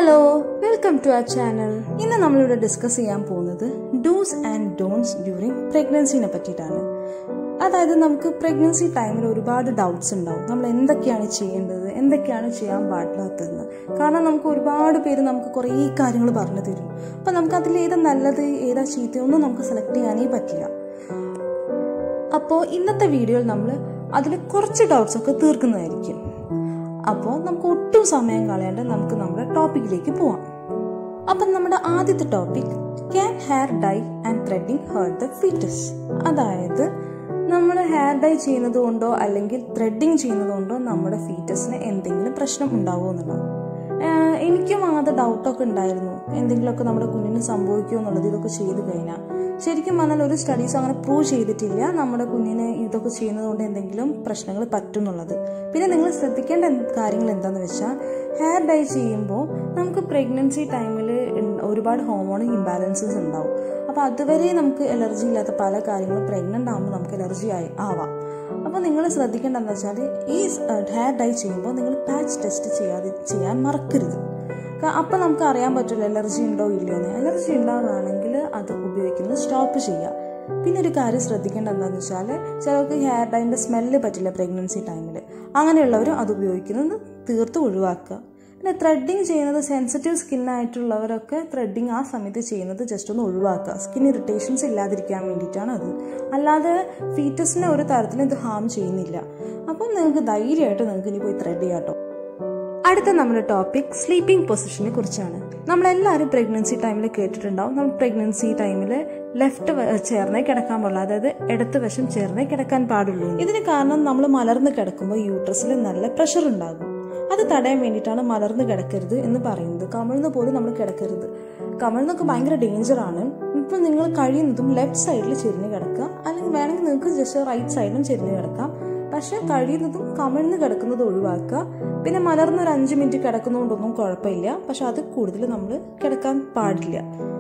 hello welcome to our channel ഇന്ന് നമ്മളിവിടെ discuss ചെയ്യാൻ പോകുന്നത് ഡൂസ് ആൻഡ് ഡോൺസ് ഡ്യൂറിങ് പ്രഗ്നൻസിനെ പറ്റിയിട്ടാണ് അതായത് നമുക്ക് പ്രഗ്നൻസി ടൈമിൽ ഒരുപാട് ഡൗട്ട്സ് ഉണ്ടാവും നമ്മൾ എന്തൊക്കെയാണ് ചെയ്യേണ്ടത് എന്തൊക്കെയാണ് ചെയ്യാൻ പാടില്ലാത്തതെന്ന് കാരണം നമുക്ക് ഒരുപാട് പേര് നമുക്ക് കുറേ കാര്യങ്ങൾ പറഞ്ഞു തരും അപ്പം നമുക്ക് അതിൽ ഏതാ നല്ലത് ഏതാ ചീത്തയൊന്നും നമുക്ക് സെലക്ട് ചെയ്യാനേ പറ്റില്ല അപ്പോൾ ഇന്നത്തെ വീഡിയോയിൽ നമ്മൾ അതിൽ കുറച്ച് ഡൗട്ട്സ് ഒക്കെ തീർക്കുന്നതായിരിക്കും അപ്പോൾ നമുക്ക് ഒട്ടും സമയം കളയാണ്ട് നമുക്ക് നമ്മുടെ ടോപ്പിക്കിലേക്ക് പോവാം അപ്പം നമ്മുടെ ആദ്യത്തെ topic can hair dye and threading hurt the fetus അതായത് നമ്മൾ ഹെയർ ഡൈ ചെയ്യുന്നത് കൊണ്ടോ അല്ലെങ്കിൽ ത്രെഡിങ് ചെയ്യുന്നത് കൊണ്ടോ നമ്മുടെ ഫീറ്റസിന് എന്തെങ്കിലും പ്രശ്നം ഉണ്ടാവുമോ എന്നുള്ളത് ആഹ് എനിക്കും ആദ്യ ഡൗട്ടൊക്കെ ഉണ്ടായിരുന്നു എന്തെങ്കിലുമൊക്കെ നമ്മുടെ കുഞ്ഞിന് സംഭവിക്കുമോ എന്നുള്ളത് ഇതൊക്കെ ചെയ്തു കഴിഞ്ഞാൽ ശരിക്കും പറഞ്ഞാൽ ഒരു സ്റ്റഡീസ് അങ്ങനെ പ്രൂവ് ചെയ്തിട്ടില്ല നമ്മുടെ കുഞ്ഞിന് ഇതൊക്കെ ചെയ്യുന്നത് കൊണ്ട് എന്തെങ്കിലും പ്രശ്നങ്ങൾ പറ്റും എന്നുള്ളത് പിന്നെ നിങ്ങൾ ശ്രദ്ധിക്കേണ്ട എന്ത് കാര്യങ്ങൾ എന്താണെന്ന് വെച്ചാൽ ഹെയർ ഡൈ ചെയ്യുമ്പോൾ നമുക്ക് പ്രഗ്നൻസി ടൈമിൽ ഒരുപാട് ഹോർമോൺ ഇംബാലൻസസ് ഉണ്ടാവും അപ്പോൾ അതുവരെ നമുക്ക് എലർജി ഇല്ലാത്ത പല കാര്യങ്ങളും പ്രഗ്നൻ്റ് ആകുമ്പോൾ നമുക്ക് എലർജി ആയി ആവാം അപ്പോൾ നിങ്ങൾ ശ്രദ്ധിക്കേണ്ടതെന്ന് വെച്ചാൽ ഈ ഹെയർ ഡൈ ചെയ്യുമ്പോൾ നിങ്ങൾ പാച്ച് ടെസ്റ്റ് ചെയ്യാതെ ചെയ്യാൻ മറക്കരുത് അപ്പം നമുക്ക് അറിയാൻ പറ്റില്ല എലർജി ഉണ്ടോ ഇല്ലയോ എന്ന് എലർജി ഉണ്ടാവുകയാണെങ്കിൽ അത് ഉപയോഗിക്കുന്നത് സ്റ്റോപ്പ് ചെയ്യുക പിന്നെ ഒരു കാര്യം ശ്രദ്ധിക്കേണ്ട എന്താണെന്ന് വെച്ചാൽ ചിലർക്ക് ഹെയർ ഡൈൻ്റെ സ്മെല്ല് പറ്റില്ല പ്രഗ്നൻസി ടൈമിൽ അങ്ങനെയുള്ളവർ അത് ഉപയോഗിക്കുന്നത് തീർത്ത് ഒഴിവാക്കുക പിന്നെ ത്രെഡിങ് ചെയ്യുന്നത് സെൻസിറ്റീവ് സ്കിന്നായിട്ടുള്ളവരൊക്കെ ത്രെഡിങ് ആ സമയത്ത് ചെയ്യുന്നത് ജസ്റ്റ് ഒന്ന് ഒഴിവാക്കുക സ്കിൻ ഇറിറ്റേഷൻസ് ഇല്ലാതിരിക്കാൻ വേണ്ടിയിട്ടാണ് അത് അല്ലാതെ ഫീറ്റസിനെ ഒരു തരത്തിലും ഇത് ഹാം ചെയ്യുന്നില്ല അപ്പം നിങ്ങൾക്ക് ധൈര്യമായിട്ട് നിങ്ങൾക്ക് ഇനി പോയി ത്രെഡ് ചെയ്യാം കേട്ടോ അടുത്ത നമ്മുടെ ടോപ്പിക് സ്ലീപ്പിംഗ് പൊസിഷനെ കുറിച്ചാണ് നമ്മളെല്ലാവരും പ്രഗ്നൻസി ടൈമിൽ കേട്ടിട്ടുണ്ടാവും നമ്മൾ പ്രഗ്നൻസി ടൈമിൽ ലെഫ്റ്റ് ചേർന്നേ കിടക്കാൻ പാടുള്ളൂ അതായത് ഇടത്ത് വശം ചേർന്നേ കിടക്കാൻ പാടുള്ളൂ ഇതിന് കാരണം നമ്മൾ മലർന്ന് കിടക്കുമ്പോൾ യൂട്രസിൽ നല്ല പ്രഷർ ഉണ്ടാകും അത് തടയാൻ വേണ്ടിയിട്ടാണ് മലർന്ന് കിടക്കരുത് എന്ന് പറയുന്നത് കമിഴ്ന്ന് പോലും നമ്മൾ കിടക്കരുത് കമിഴ്ന്നൊക്കെ ഭയങ്കര ഡേഞ്ചറാണ് ഇപ്പം നിങ്ങൾ കഴിയുന്നതും ലെഫ്റ്റ് സൈഡിൽ ചെരിഞ്ഞ് കിടക്കുക അല്ലെങ്കിൽ വേണമെങ്കിൽ നിങ്ങൾക്ക് ജസ്റ്റ് റൈറ്റ് സൈഡിലും ചെരിഞ്ഞ് കിടക്കാം പക്ഷെ കഴിയുന്നതും കമിഴ്ന്ന് കിടക്കുന്നത് ഒഴിവാക്കുക പിന്നെ മലർന്ന് ഒരു അഞ്ച് മിനിറ്റ് കിടക്കുന്നതുകൊണ്ടൊന്നും കുഴപ്പമില്ല പക്ഷെ അത് കൂടുതൽ നമ്മൾ കിടക്കാൻ പാടില്ല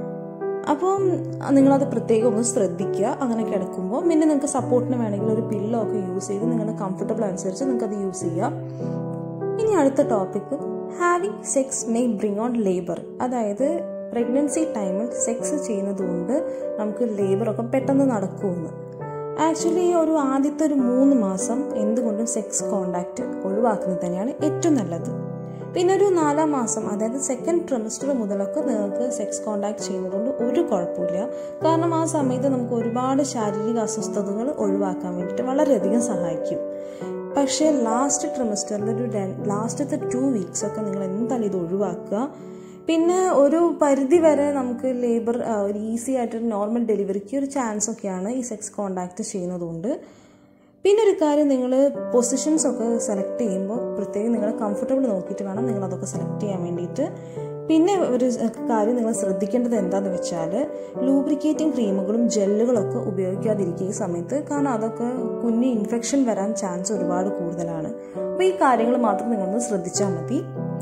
അപ്പം നിങ്ങളത് പ്രത്യേകം ഒന്ന് ശ്രദ്ധിക്കുക അങ്ങനെ കിടക്കുമ്പോൾ പിന്നെ നിങ്ങൾക്ക് സപ്പോർട്ടിന് വേണമെങ്കിൽ ഒരു പില്ലോ ഒക്കെ യൂസ് ചെയ്ത് നിങ്ങളുടെ കംഫർട്ടബിൾ അനുസരിച്ച് നിങ്ങൾക്ക് അത് യൂസ് ചെയ്യാം ഇനി അടുത്ത topic having sex may bring on labour അതായത് പ്രഗ്നൻസി ടൈമിൽ സെക്സ് ചെയ്യുന്നത് കൊണ്ട് നമുക്ക് ലേബറൊക്കെ പെട്ടെന്ന് നടക്കുമെന്ന് ആക്ച്വലി ഒരു ആദ്യത്തെ ഒരു മൂന്ന് മാസം എന്തുകൊണ്ടും സെക്സ് കോണ്ടാക്റ്റ് ഒഴിവാക്കുന്നത് തന്നെയാണ് ഏറ്റവും നല്ലത് പിന്നെ ഒരു നാലാം മാസം അതായത് സെക്കൻഡ് ട്രിമിസ്റ്റർ മുതലൊക്കെ നിങ്ങൾക്ക് സെക്സ് കോണ്ടാക്ട് ചെയ്യുന്നതുകൊണ്ട് ഒരു കുഴപ്പമില്ല കാരണം ആ സമയത്ത് നമുക്ക് ഒരുപാട് ശാരീരിക അസ്വസ്ഥതകൾ ഒഴിവാക്കാൻ വേണ്ടിയിട്ട് വളരെയധികം സഹായിക്കും പക്ഷേ ലാസ്റ്റ് ട്രിമിസ്റ്ററിൽ ഒരു ലാസ്റ്റത്തെ ടു വീക്സ് ഒക്കെ നിങ്ങൾ എന്തായാലും ഇത് ഒഴിവാക്കുക പിന്നെ ഒരു പരിധി വരെ നമുക്ക് ലേബർ ഒരു ഈസി ആയിട്ട് നോർമൽ ഡെലിവറിക്ക് ഒരു ചാൻസ് ഒക്കെയാണ് ഈ സെക്സ് കോണ്ടാക്ട് ചെയ്യുന്നതുകൊണ്ട് പിന്നെ ഒരു കാര്യം നിങ്ങൾ പൊസിഷൻസ് ഒക്കെ സെലക്ട് ചെയ്യുമ്പോൾ പ്രത്യേകം നിങ്ങൾ കംഫർട്ടബിൾ നോക്കിയിട്ട് വേണം നിങ്ങൾ അതൊക്കെ സെലക്ട് ചെയ്യാൻ വേണ്ടിയിട്ട് പിന്നെ ഒരു കാര്യം നിങ്ങൾ ശ്രദ്ധിക്കേണ്ടത് എന്താണെന്ന് വെച്ചാൽ ലൂബ്രിക്കേറ്റിംഗ് ക്രീമുകളും ജെല്ലുകളൊക്കെ ഉപയോഗിക്കാതിരിക്കുക ഈ സമയത്ത് കാരണം അതൊക്കെ കുഞ്ഞ് ഇൻഫെക്ഷൻ വരാൻ ചാൻസ് ഒരുപാട് കൂടുതലാണ് അപ്പോൾ ഈ കാര്യങ്ങൾ മാത്രം നിങ്ങളൊന്ന് ശ്രദ്ധിച്ചാൽ മതി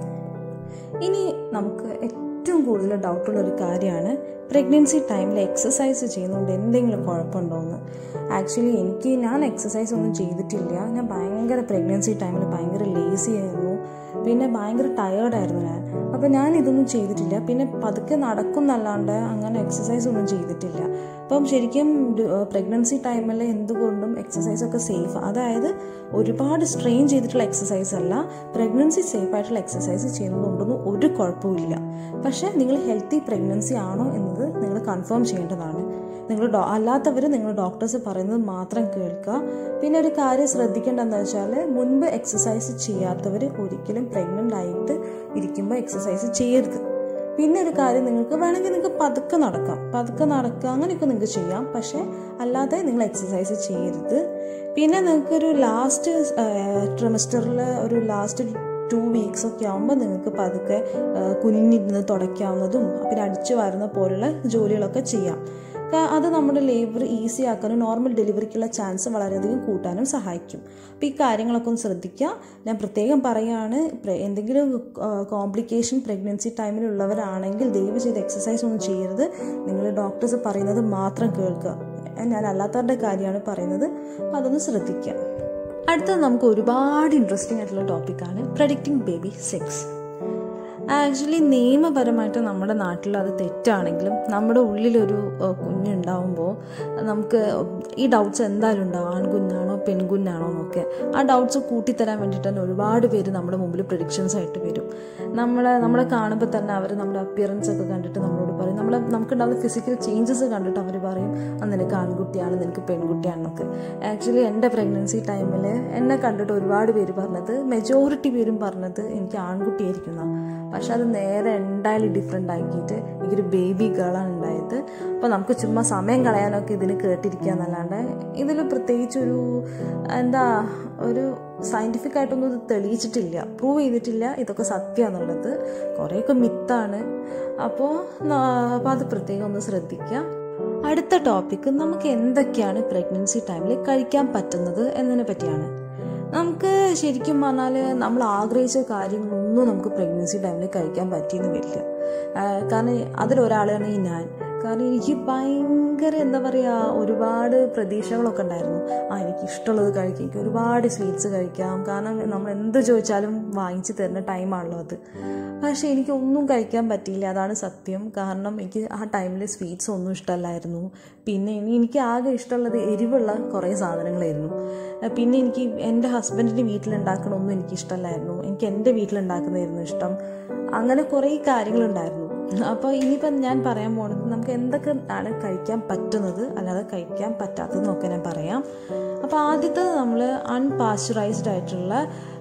ഇനി നമുക്ക് ഏറ്റവും കൂടുതൽ ഡൗട്ടുള്ള ഒരു കാര്യമാണ് പ്രഗ്നൻസി ടൈമിൽ എക്സസൈസ് ചെയ്യുന്നതുകൊണ്ട് എന്തെങ്കിലും കുഴപ്പമുണ്ടോ എന്ന് ആക്ച്വലി എനിക്ക് ഞാൻ എക്സസൈസ് ഒന്നും ചെയ്തിട്ടില്ല ഞാൻ ഭയങ്കര പ്രഗ്നൻസി ടൈമിൽ ഭയങ്കര ലേസി ആയിരുന്നു പിന്നെ ഭയങ്കര ടയേർഡായിരുന്നു ഞാൻ അപ്പോൾ ഞാൻ ഇതൊന്നും ചെയ്തിട്ടില്ല പിന്നെ പതുക്കെ നടക്കുന്നല്ലാണ്ട് അങ്ങനെ എക്സസൈസ് ഒന്നും ചെയ്തിട്ടില്ല അപ്പം ശരിക്കും പ്രഗ്നൻസി ടൈമിൽ എന്തുകൊണ്ടും എക്സസൈസ് ഒക്കെ സേഫ് അതായത് ഒരുപാട് സ്ട്രെയിൻ ചെയ്തിട്ടുള്ള എക്സസൈസ് അല്ല പ്രഗ്നൻസി സേഫ് ആയിട്ടുള്ള എക്സസൈസ് ചെയ്യുന്നതുകൊണ്ടൊന്നും ഒരു കുഴപ്പമില്ല പക്ഷേ നിങ്ങൾ ഹെൽത്തി പ്രഗ്നൻസി ആണോ എന്നത് നിങ്ങൾ കൺഫേം ചെയ്യേണ്ടതാണ് നിങ്ങൾ ഡോ അല്ലാത്തവർ നിങ്ങൾ ഡോക്ടേഴ്സ് പറയുന്നത് മാത്രം കേൾക്കുക പിന്നെ ഒരു കാര്യം ശ്രദ്ധിക്കേണ്ടതെന്ന് വെച്ചാൽ മുൻപ് എക്സസൈസ് ചെയ്യാത്തവർ ഒരിക്കലും പ്രഗ്നൻ്റ് ആയിട്ട് ഇരിക്കുമ്പോൾ എക്സസൈസ് ചെയ്യരുത് പിന്നെ ഒരു കാര്യം നിങ്ങൾക്ക് വേണമെങ്കിൽ നിങ്ങൾക്ക് പതുക്കെ നടക്കാം പതുക്കെ നടക്കുക അങ്ങനെയൊക്കെ നിങ്ങൾക്ക് ചെയ്യാം പക്ഷേ അല്ലാതെ നിങ്ങൾ എക്സസൈസ് ചെയ്യരുത് പിന്നെ നിങ്ങൾക്കൊരു ലാസ്റ്റ് ട്രിമിസ്റ്ററിൽ ഒരു ലാസ്റ്റ് ടു വീക്സ് ഒക്കെ ആകുമ്പോൾ നിങ്ങൾക്ക് പതുക്കെ കുനിഞ്ഞിരുന്ന് തുടയ്ക്കാവുന്നതും പിന്നെ അടിച്ചു വരുന്ന പോലുള്ള ജോലികളൊക്കെ ചെയ്യാം അത് നമ്മുടെ ലേബർ ഈസി ആക്കാനും നോർമൽ ഡെലിവറിക്കുള്ള ചാൻസ് വളരെയധികം കൂട്ടാനും സഹായിക്കും അപ്പോൾ ഈ കാര്യങ്ങളൊക്കെ ഒന്ന് ശ്രദ്ധിക്കുക ഞാൻ പ്രത്യേകം പറയുകയാണ് എന്തെങ്കിലും കോംപ്ലിക്കേഷൻ പ്രഗ്നൻസി ടൈമിലുള്ളവരാണെങ്കിൽ ദയവ് ചെയ്ത് എക്സസൈസ് ഒന്നും ചെയ്യരുത് നിങ്ങൾ ഡോക്ടേഴ്സ് പറയുന്നത് മാത്രം കേൾക്കുക ഞാൻ അല്ലാത്തവരുടെ കാര്യമാണ് പറയുന്നത് അപ്പോൾ അതൊന്ന് ശ്രദ്ധിക്കുക അടുത്തത് നമുക്ക് ഒരുപാട് ഇൻട്രസ്റ്റിംഗ് ആയിട്ടുള്ള ടോപ്പിക്കാണ് പ്രഡിക്റ്റിംഗ് ബേബി സെക്സ് ആക്ച്വലി നിയമപരമായിട്ട് നമ്മുടെ നാട്ടിൽ അത് തെറ്റാണെങ്കിലും നമ്മുടെ ഉള്ളിലൊരു ഏഹ്, കുഞ്ഞുണ്ടാവുമ്പോൾ നമുക്ക് ഈ ഡൗട്ട്സ് എന്തായാലും ഉണ്ടാവും ആൺകുഞ്ഞാണോ പെൺകുഞ്ഞാണോ എന്നൊക്കെ ആ ഡൗട്ട്സ് കൂട്ടിത്തരാൻ വേണ്ടിയിട്ട് തന്നെ ഒരുപാട് പേര് നമ്മുടെ മുമ്പിൽ പ്രഡിക്ഷൻസ് ആയിട്ട് വരും നമ്മളെ നമ്മളെ കാണുമ്പോൾ തന്നെ അവർ നമ്മുടെ അപ്പിയറൻസ് ഒക്കെ കണ്ടിട്ട് നമ്മളോട് പറയും നമ്മളെ നമുക്കുണ്ടാകുന്ന ഫിസിക്കൽ ചേഞ്ചസ് കണ്ടിട്ട് അവർ പറയും ആ നിനക്ക് ആൺകുട്ടിയാണ് നിനക്ക് പെൺകുട്ടിയാണെന്നൊക്കെ ആക്ച്വലി എൻ്റെ പ്രഗ്നൻസി ടൈമിൽ എന്നെ കണ്ടിട്ട് ഒരുപാട് പേര് പറഞ്ഞത് മെജോറിറ്റി പേരും പറഞ്ഞത് എനിക്ക് ആൺകുട്ടിയായിരിക്കും എന്നാണ് പക്ഷെ അത് നേരെ എന്തായാലും ഡിഫറെൻ്റ് ആക്കിയിട്ട് എനിക്കൊരു ബേബി ഗേളാണ് ഉണ്ടായത് അപ്പോൾ നമുക്ക് ചുമ്മാ സമയം കളയാനൊക്കെ ഇതിന് കേട്ടിരിക്കുക എന്നല്ലാണ്ട് ഇതിൽ പ്രത്യേകിച്ചൊരു എന്താ ഒരു സയൻറ്റിഫിക് ആയിട്ടൊന്നും ഇത് തെളിയിച്ചിട്ടില്ല പ്രൂവ് ചെയ്തിട്ടില്ല ഇതൊക്കെ സത്യമാണെന്നുള്ളത് കുറേയൊക്കെ മിത്താണ് അപ്പോൾ അപ്പോൾ അത് പ്രത്യേകം ഒന്ന് ശ്രദ്ധിക്കുക അടുത്ത ടോപ്പിക്ക് നമുക്ക് എന്തൊക്കെയാണ് പ്രഗ്നൻസി ടൈമിൽ കഴിക്കാൻ പറ്റുന്നത് എന്നതിനെ പറ്റിയാണ് നമുക്ക് ശരിക്കും പറഞ്ഞാൽ നമ്മൾ ആഗ്രഹിച്ച കാര്യങ്ങളൊന്നും നമുക്ക് പ്രഗ്നൻസി ടൈമിൽ കഴിക്കാൻ പറ്റിയെന്ന് വരില്ല ആഹ് കാരണം അതിലൊരാളാണ് ഈ ഞാൻ കാരണം എനിക്ക് ഭയങ്കര എന്താ പറയുക ഒരുപാട് പ്രതീക്ഷകളൊക്കെ ഉണ്ടായിരുന്നു ആ എനിക്ക് ഇഷ്ടമുള്ളത് കഴിക്കാം എനിക്ക് ഒരുപാട് സ്വീറ്റ്സ് കഴിക്കാം കാരണം നമ്മൾ എന്ത് ചോദിച്ചാലും വാങ്ങിച്ചു തരുന്ന ടൈമാണല്ലോ അത് പക്ഷേ എനിക്ക് ഒന്നും കഴിക്കാൻ പറ്റിയില്ല അതാണ് സത്യം കാരണം എനിക്ക് ആ ടൈമിൽ സ്വീറ്റ്സ് ഒന്നും ഇഷ്ടമല്ലായിരുന്നു പിന്നെ ഇനി എനിക്ക് ആകെ ഇഷ്ടമുള്ളത് എരിവുള്ള കുറേ സാധനങ്ങളായിരുന്നു അഹ് പിന്നെ എനിക്ക് എൻ്റെ ഹസ്ബൻഡിൻ്റെ വീട്ടിലുണ്ടാക്കണമൊന്നും എനിക്ക് ഇഷ്ടമല്ലായിരുന്നു എനിക്ക് എൻ്റെ വീട്ടിലുണ്ടാക്കുന്നതായിരുന്നു ഇഷ്ടം അങ്ങനെ കുറേ കാര്യങ്ങളുണ്ടായിരുന്നു അപ്പോൾ ഇനിയിപ്പം ഞാൻ പറയാൻ പോണത് നമുക്ക് എന്തൊക്കെ ആണ് കഴിക്കാൻ പറ്റുന്നത് അല്ലാതെ കഴിക്കാൻ പറ്റാത്തതെന്നൊക്കെ ഞാൻ പറയാം അപ്പോൾ ആദ്യത്തെ നമ്മൾ അൺപാസ്ചറൈസ്ഡ് ആയിട്ടുള്ള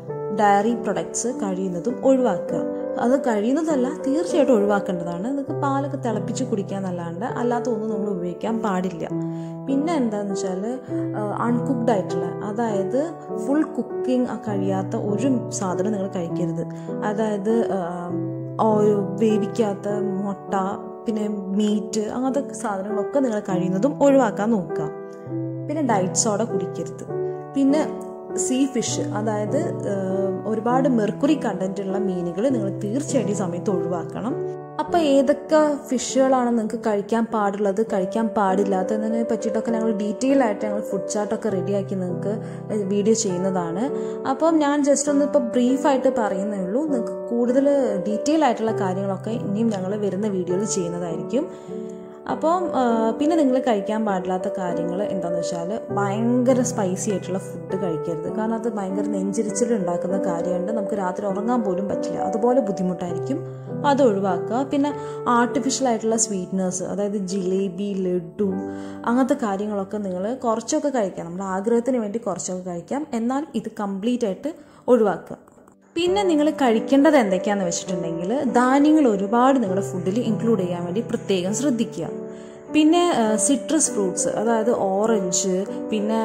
ഡയറി പ്രൊഡക്ട്സ് കഴിയുന്നതും ഒഴിവാക്കുക അത് കഴിയുന്നതല്ല തീർച്ചയായിട്ടും ഒഴിവാക്കേണ്ടതാണ് നിങ്ങൾക്ക് പാലൊക്കെ തിളപ്പിച്ച് കുടിക്കാന്നല്ലാണ്ട് അല്ലാത്ത ഒന്നും നമ്മൾ ഉപയോഗിക്കാൻ പാടില്ല പിന്നെ എന്താണെന്ന് വെച്ചാൽ അൺകുക്ക്ഡ് ആയിട്ടുള്ള അതായത് ഫുൾ കുക്കിംഗ് കഴിയാത്ത ഒരു സാധനം നിങ്ങൾ കഴിക്കരുത് അതായത് ആ, ഒരു വേവിക്കാത്ത മുട്ട പിന്നെ മീറ്റ് അങ്ങനത്തെ സാധനങ്ങളൊക്കെ നിങ്ങൾ കഴിയുന്നതും ഒഴിവാക്കാൻ നോക്കുക പിന്നെ ഡയറ്റ് സോഡ കുടിക്കരുത് പിന്നെ സീ ഫിഷ് അതായത് ഏഹ്, ഒരുപാട് മെർക്കുറി കണ്ടന്റ് ഉള്ള മീനുകൾ നിങ്ങൾ തീർച്ചയായിട്ടും ഈ സമയത്ത് ഒഴിവാക്കണം അപ്പോൾ ഏതൊക്കെ ഫിഷുകളാണ് നിങ്ങൾക്ക് കഴിക്കാൻ പാടുള്ളത് കഴിക്കാൻ പാടില്ലാത്തതിനെ പറ്റിയിട്ടൊക്കെ ഞങ്ങൾ ഡീറ്റെയിൽ ആയിട്ട് ഞങ്ങൾ ഫുഡ് ചാർട്ടൊക്കെ റെഡിയാക്കി നിങ്ങൾക്ക് വീഡിയോ ചെയ്യുന്നതാണ് അപ്പം ഞാൻ ജസ്റ്റ് ഒന്ന് ഇപ്പോൾ ബ്രീഫായിട്ട് പറയുന്നേ ഉള്ളൂ നിങ്ങൾക്ക് കൂടുതൽ ഡീറ്റെയിൽ ആയിട്ടുള്ള കാര്യങ്ങളൊക്കെ ഇനിയും ഞങ്ങൾ വരുന്ന വീഡിയോയിൽ ചെയ്യുന്നതായിരിക്കും അപ്പം ആ, പിന്നെ നിങ്ങൾ കഴിക്കാൻ പാടില്ലാത്ത കാര്യങ്ങൾ എന്താണെന്ന് വെച്ചാൽ ഭയങ്കര സ്പൈസി ആയിട്ടുള്ള ഫുഡ് കഴിക്കരുത് കാരണം അത് ഭയങ്കര നെഞ്ചിരിച്ചിൽ ഉണ്ടാക്കുന്ന കാര്യമുണ്ട് നമുക്ക് രാത്രി ഉറങ്ങാൻ പോലും പറ്റില്ല അതുപോലെ ബുദ്ധിമുട്ടായിരിക്കും അപ്പം അത് ഒഴിവാക്കുക പിന്നെ ആർട്ടിഫിഷ്യൽ ആയിട്ടുള്ള സ്വീറ്റ്നേഴ്സ് അതായത് ജിലേബി ലഡു അങ്ങനത്തെ കാര്യങ്ങളൊക്കെ നിങ്ങൾ കുറച്ചൊക്കെ കഴിക്കാം നമ്മുടെ ആഗ്രഹത്തിന് വേണ്ടി കുറച്ചൊക്കെ കഴിക്കാം എന്നാൽ ഇത് കംപ്ലീറ്റ് ആയിട്ട് ഒഴിവാക്കുക പിന്നെ നിങ്ങൾ കഴിക്കേണ്ടത് എന്തൊക്കെയാണെന്ന് വെച്ചിട്ടുണ്ടെങ്കിൽ ധാന്യങ്ങൾ ഒരുപാട് നിങ്ങളുടെ ഫുഡിൽ ഇൻക്ലൂഡ് ചെയ്യാൻ വേണ്ടി പ്രത്യേകം ശ്രദ്ധിക്കുക പിന്നെ സിട്രസ് ഫ്രൂട്ട്സ് അതായത് ഓറഞ്ച് പിന്നെ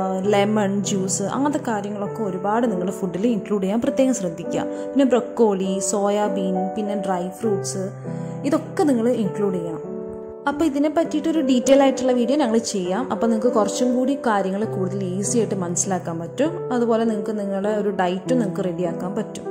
ലെമൺ ജ്യൂസ് അങ്ങനത്തെ കാര്യങ്ങളൊക്കെ ഒരുപാട് നിങ്ങളുടെ ഫുഡിൽ ഇൻക്ലൂഡ് ചെയ്യാൻ പ്രത്യേകം ശ്രദ്ധിക്കുക പിന്നെ ബ്രൊക്കോളി സോയാബീൻ പിന്നെ ഡ്രൈ ഫ്രൂട്ട്സ് ഇതൊക്കെ നിങ്ങൾ ഇൻക്ലൂഡ് ചെയ്യണം അപ്പോൾ ഇതിനെ പറ്റിയിട്ടൊരു ഡീറ്റെയിൽ ആയിട്ടുള്ള വീഡിയോ ഞങ്ങൾ ചെയ്യാം അപ്പോൾ നിങ്ങൾക്ക് കുറച്ചും കൂടി കാര്യങ്ങൾ കൂടുതൽ ഈസി ആയിട്ട് മനസ്സിലാക്കാൻ പറ്റും അതുപോലെ നിങ്ങൾക്ക് നിങ്ങളുടെ ഒരു ഡയറ്റും നിങ്ങൾക്ക് റെഡിയാക്കാൻ പറ്റും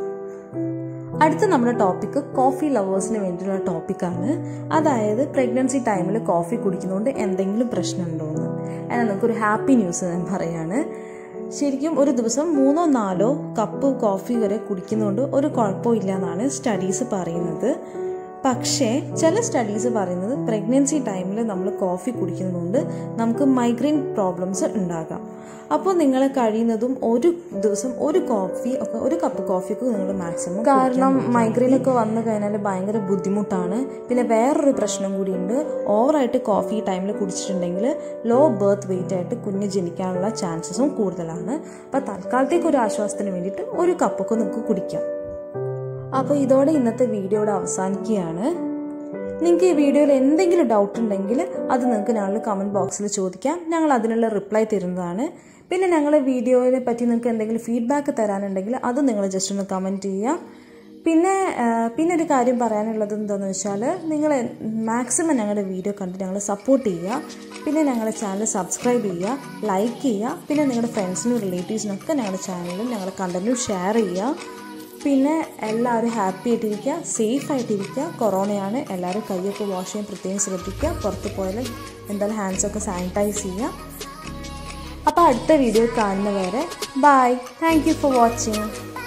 അടുത്ത നമ്മുടെ ടോപ്പിക്ക് കോഫി ലവേഴ്സിന് വേണ്ടിയിട്ടുള്ള ടോപ്പിക്കാണ് അതായത് പ്രഗ്നൻസി ടൈമിൽ കോഫി കുടിക്കുന്നതുകൊണ്ട് എന്തെങ്കിലും പ്രശ്നമുണ്ടോ എന്ന് എന്നാൽ നമുക്കൊരു ഹാപ്പി ന്യൂസ് ഞാൻ പറയാണ് ശരിക്കും ഒരു ദിവസം മൂന്നോ നാലോ കപ്പ് കോഫി വരെ കുടിക്കുന്നതുകൊണ്ട് ഒരു കുഴപ്പമില്ല എന്നാണ് സ്റ്റഡീസ് പറയുന്നത് പക്ഷേ ചില സ്റ്റഡീസ് പറയുന്നത് പ്രഗ്നൻസി ടൈമിൽ നമ്മൾ കോഫി കുടിക്കുന്നതുകൊണ്ട് നമുക്ക് മൈഗ്രെയിൻ പ്രോബ്ലംസ് ഉണ്ടാകാം അപ്പോൾ നിങ്ങൾ കഴിയുന്നതും ഒരു ദിവസം ഒരു കോഫി ഒക്കെ ഒരു കപ്പ് കോഫിക്ക് നിങ്ങൾ മാക്സിമം കാരണം മൈഗ്രെയിൻ ഒക്കെ വന്നു കഴിഞ്ഞാൽ ഭയങ്കര ബുദ്ധിമുട്ടാണ് പിന്നെ വേറൊരു പ്രശ്നം കൂടിയുണ്ട് ഓവറായിട്ട് കോഫി ടൈമിൽ കുടിച്ചിട്ടുണ്ടെങ്കിൽ ലോ ബർത്ത് വെയിറ്റ് ആയിട്ട് കുഞ്ഞ് ജനിക്കാനുള്ള ചാൻസസും കൂടുതലാണ് അപ്പോൾ തൽക്കാലത്തേക്ക് ഒരു ആശ്വാസത്തിന് വേണ്ടിയിട്ട് ഒരു കപ്പൊക്കെ നിങ്ങൾക്ക് കുടിക്കാം അപ്പോൾ ഇതോടെ ഇന്നത്തെ വീഡിയോ ഇവിടെ അവസാനിക്കുകയാണ് നിങ്ങൾക്ക് ഈ വീഡിയോയിൽ എന്തെങ്കിലും ഡൗട്ട് ഉണ്ടെങ്കിൽ അത് നിങ്ങൾക്ക് ഞങ്ങളുടെ കമൻറ്റ് ബോക്സിൽ ചോദിക്കാം ഞങ്ങൾ അതിനുള്ള റിപ്ലൈ തരുന്നതാണ് പിന്നെ ഞങ്ങളുടെ വീഡിയോയെ പറ്റി നിങ്ങൾക്ക് എന്തെങ്കിലും ഫീഡ്ബാക്ക് തരാനുണ്ടെങ്കിൽ അത് നിങ്ങൾ ജസ്റ്റ് ഒന്ന് കമൻറ്റ് ചെയ്യുക പിന്നെ ആ, പിന്നെ ഒരു കാര്യം പറയാനുള്ളത് എന്താണെന്ന് വെച്ചാൽ നിങ്ങൾ മാക്സിമം ഞങ്ങളുടെ വീഡിയോ കണ്ട് ഞങ്ങളെ സപ്പോർട്ട് ചെയ്യുക പിന്നെ ഞങ്ങളുടെ ചാനൽ സബ്സ്ക്രൈബ് ചെയ്യുക ലൈക്ക് ചെയ്യുക പിന്നെ നിങ്ങളുടെ ഫ്രണ്ട്സിനും റിലേറ്റീവ്സിനൊക്കെ ഞങ്ങളുടെ ചാനലും ഞങ്ങളുടെ കണ്ടന്റും ഷെയർ ചെയ്യുക പിന്നെ എല്ലാവരും ഹാപ്പി ആയിട്ടിരിക്കുക സേഫ് ആയിട്ടിരിക്കുക കൊറോണയാണ് എല്ലാവരും കൈയൊക്കെ വാഷ് ചെയ്യാൻ പ്രത്യേകം ശ്രദ്ധിക്കുക പുറത്ത് പോയാൽ എന്തായാലും ഹാൻഡ്സൊക്കെ സാനിറ്റൈസ് ചെയ്യുക അപ്പോൾ അടുത്ത വീഡിയോ കാണുന്നവരെ bye thank you for watching